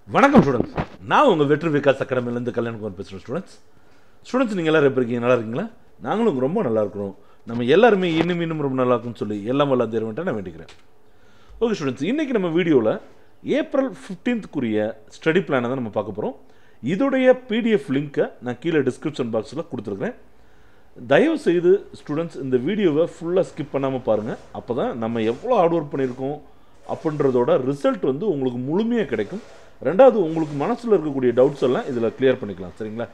வணக்கம் ஸ்டூடெண்ட்ஸ் நான் உங்கள் வெற்றி விகாஸ் அகாடமிலேருந்து கல்யாணம் பேசுகிறேன் ஸ்டூடெண்ட்ஸ் ஸ்டூடெண்ட்ஸ் நீங்கள் எல்லாரும் எப்படி இருக்கீங்க நல்லா இருக்கீங்களா நாங்களும் ரொம்ப நல்லா இருக்கிறோம் நம்ம எல்லாருமே இன்னும் இன்னும் ரொம்ப நல்லா இருக்கும்னு சொல்லி எல்லாம் வல்ல தேர்வன்ட்டு நான் வேண்டிக்கிறேன் ஓகே ஸ்டூடெண்ட்ஸ் இன்றைக்கி நம்ம வீடியோவில் ஏப்ரல் ஃபிஃப்டீன்த்துக்குரிய ஸ்டடி பிளானை தான் நம்ம பார்க்க போகிறோம் இதோடைய பிடிஎஃப் லிங்க்கை நான் கீழே டிஸ்கிரிப்ஷன் பாக்ஸில் கொடுத்துருக்குறேன் தயவு செய்து ஸ்டூடெண்ட்ஸ் இந்த வீடியோவை ஃபுல்லாக ஸ்கிப் பண்ணாமல் பாருங்கள் அப்போ தான் நம்ம எவ்வளோ ஹார்ட் ஒர்க் பண்ணியிருக்கோம் அப்படின்றதோட ரிசல்ட் வந்து உங்களுக்கு முழுமையாக கிடைக்கும் ரெண்டாவது உங்களுக்கு மனசில் இருக்கக்கூடிய டவுட்ஸ் எல்லாம் இதில் கிளியர் பண்ணிக்கலாம் சரிங்களா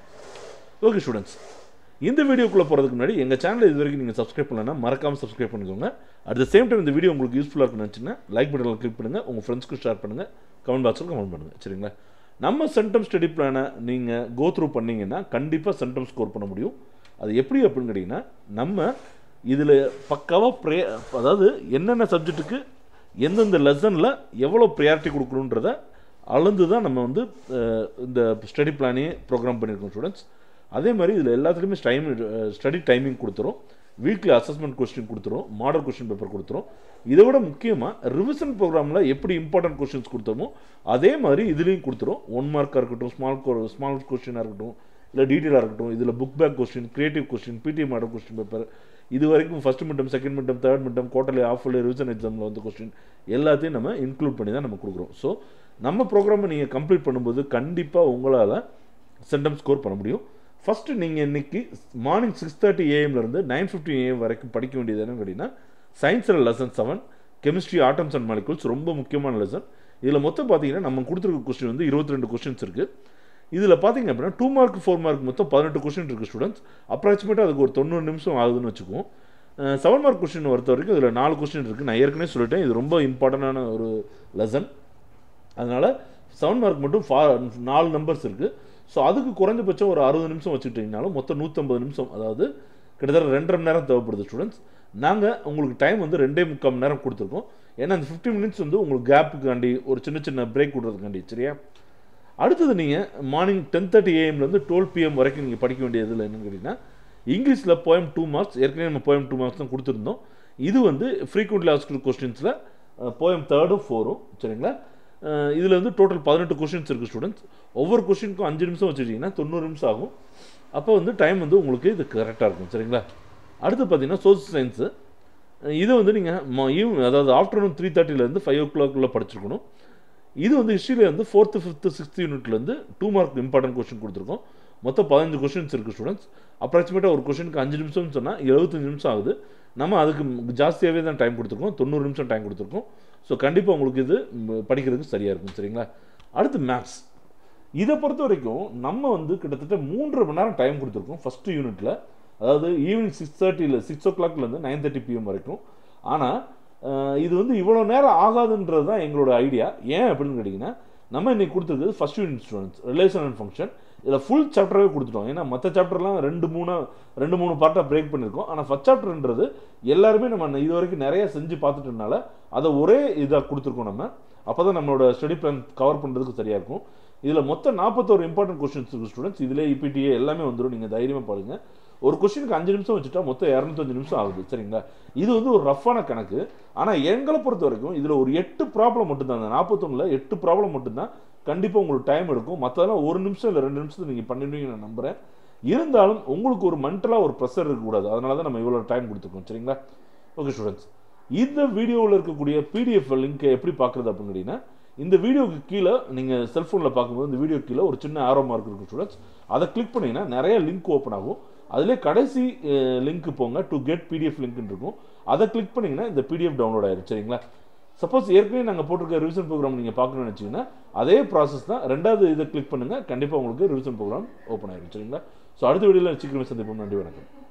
ஓகே ஸ்டூடெண்ட்ஸ் இந்த வீடியோக்குள்ளே போகிறதுக்கு முன்னாடி எங்கள் சேனலை இது வரைக்கும் நீங்கள் சப்ஸ்கிரைப் பண்ணலன்னா மறக்காமல் சப்ஸ்கிரைப் பண்ணிக்கோங்க அட் த சேம் டைம் இந்த வீடியோ உங்களுக்கு யூஸ்ஃபுல்லாக இருக்குன்னு நினச்சின்னா லைக் பட்டனில் கிளிக் பண்ணுங்கள் உங்கள் ஃப்ரெண்ட்ஸ்க்கு ஷேர் பண்ணுங்கள் கமெண்ட் பாக்ஸில் கமெண்ட் பண்ணுங்கள் சரிங்களா நம்ம சென்டம் ஸ்டடி பிளானை நீங்கள் கோ த்ரூ பண்ணீங்கன்னா கண்டிப்பாக சென்டம் ஸ்கோர் பண்ண முடியும் அது எப்படி அப்படின்னு கேட்டிங்கன்னா நம்ம இதில் பக்காவாக ப்ரே அதாவது என்னென்ன சப்ஜெக்ட்டுக்கு எந்தெந்த லெசனில் எவ்வளோ ப்ரியாரிட்டி கொடுக்கணுன்றத அளந்து தான் நம்ம வந்து அஹ், இந்த ஸ்டடி பிளானே ப்ரோக்ராம் பண்ணியிருக்கோம் ஸ்டூடெண்ட்ஸ் அதே மாதிரி இதில் எல்லாத்துலேயுமே டைம் ஸ்டடி டைமிங் கொடுத்துரும் வீக்லி அசஸ்மெண்ட் கொஸ்டின் கொடுத்துரும் மாடல் கொஸ்டின் பேப்பர் கொடுத்துரும் இதை விட முக்கியமாக ரிவிஷன் ப்ரோக்ராமில் எப்படி இம்பார்ட்டன்ட் கொஸ்டின்ஸ் கொடுத்தோமோ அதே மாதிரி இதுலேயும் கொடுத்துரும் ஒன் மார்க்காக இருக்கட்டும் ஸ்மால் ஸ்மால் கொஸ்டினாக இருக்கட்டும் இல்லை டீட்டெயிலாக இருக்கட்டும் இதில் book back question creative question PT model question paper இது வரைக்கும் first midterm second midterm third midterm quarterly half revision எக்ஸாமில் வந்து கொஸ்டின் எல்லாத்தையும் நம்ம இன்க்ளூட் பண்ணி தான் நம்ம கொடுக்குறோம் ஸோ நம்ம ப்ரோக்ராமை நீங்கள் கம்ப்ளீட் பண்ணும்போது கண்டிப்பாக உங்களால் சென்டம் ஸ்கோர் பண்ண முடியும் ஃபஸ்ட்டு நீங்கள் இன்னைக்கு மார்னிங் சிக்ஸ் தேர்ட்டி ஏஎம்லேருந்து நைன் ஃபிஃப்டி ஏஎம் வரைக்கும் படிக்க வேண்டியது என்னன்னு கேட்டிங்கன்னா சயின்ஸில் lesson seven chemistry atoms and molecules ரொம்ப முக்கியமான லெசன் இதில் மொத்தம் பார்த்தீங்கன்னா நம்ம கொடுத்துருக்க கொஸ்டின் வந்து இருபத்தி ரெண்டு கொஸ்டின்ஸ் இருக்குது இதில் பார்த்தீங்க அப்படின்னா டூ மார்க் ஃபோர் மார்க் மொத்தம் பதினெட்டு கொஸ்டின் இருக்குது ஸ்டூடெண்ட்ஸ் அப்ராக்சிமேட்டாக அதுக்கு ஒரு தொண்ணூறு நிமிஷம் ஆகுதுன்னு வச்சுக்குவோம் செவன் மார்க் கொஸ்டின் பொறுத்த வரைக்கும் இதில் நாலு கொஸ்டின் இருக்குது நான் ஏற்கனவே சொல்லிட்டேன் இது ரொம்ப இம்பார்ட்டண்டான ஒரு லெசன் அதனால் செவன் மார்க் மட்டும் ஃபா நாலு நம்பர்ஸ் இருக்குது ஸோ அதுக்கு குறைஞ்சபட்சம் ஒரு அறுபது நிமிஷம் வச்சுக்கிட்டிங்கனாலும் மொத்தம் நூற்றம்பது நிமிஷம் அதாவது கிட்டத்தட்ட ரெண்டரை மணி நேரம் தேவைப்படுது ஸ்டூடெண்ட்ஸ் நாங்கள் உங்களுக்கு டைம் வந்து ரெண்டே முக்கால் மணி நேரம் கொடுத்துருக்கோம் ஏன்னா அந்த ஃபிஃப்டி மினிட்ஸ் வந்து உங்களுக்கு கேப்புக்காண்டி ஒரு சின்ன சின்ன பிரேக் விடுறதுக்காண்டி சரியா அடுத்தது நீங்கள் மார்னிங் டென் தேர்ட்டி ஏஎம்லேருந்து டுவெல் பிஎம் வரைக்கும் நீங்கள் படிக்க வேண்டியதில் என்னன்னு கேட்டிங்கன்னா இங்கிலீஷில் போயம் டூ மார்க்ஸ் ஏற்கனவே நம்ம போயம் டூ மார்க்ஸ் தான் கொடுத்துருந்தோம் இது வந்து ஃப்ரீக்வெண்ட்லி ஆஸ்கர் கொஸ்டின்ஸில் போயம் தேர்டும் ஃபோரும் சரிங்களா இதில் வந்து டோட்டல் பதினெட்டு கொஸ்டின்ஸ் இருக்குது ஸ்டூடெண்ட்ஸ் ஒவ்வொரு கொஸ்டினுக்கும் அஞ்சு நிமிஷம் வச்சுட்டிங்கன்னா தொண்ணூறு நிமிஷம் ஆகும் அப்போ வந்து டைம் வந்து உங்களுக்கு இது கரெக்டாக இருக்கும் சரிங்களா அடுத்து பார்த்தீங்கன்னா சோசியல் சயின்ஸு இது வந்து நீங்கள் ஈவினிங் அதாவது ஆஃப்டர்நூன் த்ரீ தேர்ட்டிலேருந்து ஃபைவ் ஓ கிளாக்குள்ளே படிச்சிருக்கணும் இது வந்து ஹிஸ்ட்ரியில் வந்து ஃபோர்த்து ஃபிஃப்த்து சிக்ஸ்த் யூனிட்லேருந்து டூ மார்க் இம்பார்ட்டன்ட் கொஸ்டின் கொடுத்துருக்கோம் மொத்தம் பதினஞ்சு கொஸ்டின்ஸ் இருக்குது ஸ்டூடெண்ட்ஸ் அப்ராக்சிமேட்டாக ஒரு கொஸ்டினுக்கு அஞ்சு நிமிஷம்னு சொன்னால் எழுபத்தஞ்சு நிமிஷம் ஆகுது நம்ம அதுக்கு ஜாஸ்தியாகவே தான் டைம் கொடுத்துருக்கோம் தொண்ணூறு நிமிஷம் டைம் கொடுத்துருக்கோம் ஸோ கண்டிப்பாக உங்களுக்கு இது ம், படிக்கிறதுக்கு சரியாக இருக்கும் சரிங்களா அடுத்து மேக்ஸ் இதை பொறுத்த வரைக்கும் நம்ம வந்து கிட்டத்தட்ட மூன்றரை மணி நேரம் டைம் கொடுத்துருக்கோம் ஃபஸ்ட்டு யூனிட்டில் அதாவது ஈவினிங் சிக்ஸ் தேர்ட்டியில் சிக்ஸ் ஓ கிளாக்லேருந்து நைன் தேர்ட்டி பிஎம் வரைக்கும் ஆனால் இது வந்து இவ்வளோ நேரம் ஆகாதுன்றது தான் எங்களோட ஐடியா ஏன் அப்படின்னு கேட்டிங்கன்னா நம்ம இன்னைக்கு கொடுத்துருக்குது first unit students relation and function இதில் ஃபுல் சாப்டராகவே கொடுத்துட்டோம் ஏன்னா மற்ற சாப்டர்லாம் ரெண்டு மூணு ரெண்டு மூணு பார்ட்டாக பிரேக் பண்ணியிருக்கோம் ஆனால் ஃபஸ்ட் சாப்டர்ன்றது எல்லாருமே நம்ம இது வரைக்கும் நிறைய செஞ்சு பார்த்துட்டனால அதை ஒரே இதாக கொடுத்துருக்கோம் நம்ம அப்போ தான் நம்மளோட ஸ்டடி பிளான் கவர் பண்ணுறதுக்கு சரியாக இருக்கும் இதில் மொத்தம் நாற்பத்தோரு இம்பார்ட்டன்ட் கொஸ்டின்ஸ் இருக்குது ஸ்டூடெண்ட்ஸ் இதில் இபிடிஏ எல்லாமே வந்துடும் நீங்கள் தைரியமாக பாருங்க ஒரு கொஸ்டினுக்கு அஞ்சு நிமிஷம் வச்சுட்டா மொத்தம் இரநூத்தஞ்சு நிமிஷம் ஆகுது சரிங்களா இது வந்து ஒரு ரஃப்பான கணக்கு ஆனால் எங்களை பொறுத்த வரைக்கும் இதில் ஒரு எட்டு ப்ராப்ளம் மட்டும்தான் அந்த நாற்பத்தொன்னில் எட்டு ப்ராப்ளம் மட்டும்தான் கண்டிப்பாக உங்களுக்கு டைம் எடுக்கும் மற்றதெல்லாம் ஒரு நிமிஷம் இல்லை ரெண்டு நிமிஷத்துல நீங்கள் பண்ணிடுவீங்க நான் நம்புகிறேன் இருந்தாலும் உங்களுக்கு ஒரு மென்டலாக ஒரு ப்ரெஷர் இருக்கக்கூடாது அதனால தான் நம்ம இவ்வளோ டைம் கொடுத்துருக்கோம் சரிங்களா ஓகே ஸ்டூடெண்ட்ஸ் இந்த வீடியோவில் இருக்கக்கூடிய பிடிஎஃப் லிங்க்கை எப்படி பார்க்குறது அப்படின்னு கேட்டிங்கன்னா இந்த வீடியோக்கு கீழே நீங்கள் செல்ஃபோனில் பார்க்கும்போது இந்த வீடியோ கீழே ஒரு சின்ன ஆரோ மார்க் இருக்கும் ஸ்டூடெண்ட்ஸ் அதை கிளிக் பண்ணிங்கன்னா நிறைய லிங்க் ஓப்பன் ஆகும் அதிலே கடைசி லிங்க் போங்க டு கெட் பிடிஎஃப் லிங்க்னு இருக்கும் அதை கிளிக் பண்ணிங்கன்னா இந்த பிடிஎஃப் டவுன்லோட் ஆயிரும் சரிங்களா சப்போஸ் ஏற்கனவே நாங்கள் போட்டிருக்க ரிவிஷன் ப்ரோக்ராம் நீங்கள் பார்க்கணும்னு நினச்சிங்கன்னா அதே ப்ராசஸ் தான் ரெண்டாவது இதை கிளிக் பண்ணுங்கள் கண்டிப்பாக உங்களுக்கு ரிவிஷன் ப்ரோக்ராம் ஓப்பன் ஆயிரும் சரிங்களா ஸோ அடுத்த வீடியோவில் சீக்கிரமே சந்திப்போம் நன்றி வணக்கம்